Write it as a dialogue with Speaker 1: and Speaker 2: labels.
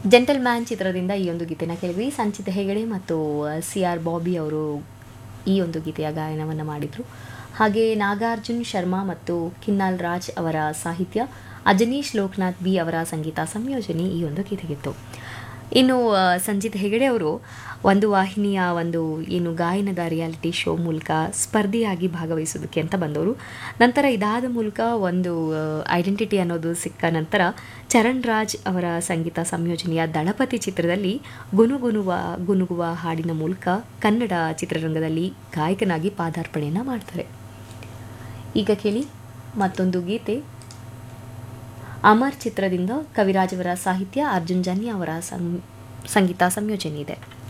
Speaker 1: gentle man ಚಿತ್ರದಿಂದ ಈ ಒಂದು ಗೀತೆನ ಕೇಳಿದ್ವಿ ಸಂಚಿತ ಹೆಗಡೆ ಮತ್ತು ಸಿ ಆರ್ ಬಾಬಿ ಅವರು ಈ ಒಂದು ಗೀತೆಯ ಗಾಯನವನ್ನು ಮಾಡಿದರು ಹಾಗೆ ನಾಗಾರ್ಜುನ್ ಶರ್ಮಾ ಮತ್ತು ಕಿನ್ನಾಲ್ ರಾಜ್ ಅವರ ಸಾಹಿತ್ಯ ಅಜನೀಶ್ ಲೋಕನಾಥ್ ಬಿ ಅವರ ಸಂಗೀತ ಸಂಯೋಜನೆ ಈ ಒಂದು ಗೀತೆಗಿತ್ತು ಇನ್ನು ಆ, ಸಂಜಿತ್ ಹೆಗಡೆ ಅವರು ಒಂದು ವಾಹಿನಿಯ ಒಂದು ಏನು ಗಾಯನದ ರಿಯಾಲಿಟಿ ಶೋ ಮೂಲಕ ಸ್ಪರ್ಧಿಯಾಗಿ ಭಾಗವಹಿಸೋದಕ್ಕೆ ಅಂತ ಬಂದವರು ನಂತರ ಇದಾದ ಮೂಲಕ ಒಂದು ಐಡೆಂಟಿಟಿ ಅನ್ನೋದು ಸಿಕ್ಕ ನಂತರ ಚರಣ್ ರಾಜ್ ಅವರ ಸಂಗೀತ ಸಂಯೋಜನೆಯ ದಳಪತಿ ಚಿತ್ರದಲ್ಲಿ ಗುನುಗುನುವ ಗುನುಗುವ ಹಾಡಿನ ಮೂಲಕ ಕನ್ನಡ ಚಿತ್ರರಂಗದಲ್ಲಿ ಗಾಯಕನಾಗಿ ಪಾದಾರ್ಪಣೆಯನ್ನು ಮಾಡ್ತಾರೆ ಈಗ ಕೇಳಿ ಮತ್ತೊಂದು ಗೀತೆ ಅಮರ್ ಚಿತ್ರದಿಂದ ಕವಿರಾಜ್ ಅವರ ಸಾಹಿತ್ಯ ಅರ್ಜುನ್ ಜನ್ಯ ಅವರ ಸಂ- ಸಂಗೀತ ಸಂಯೋಜನೆ ಇದೆ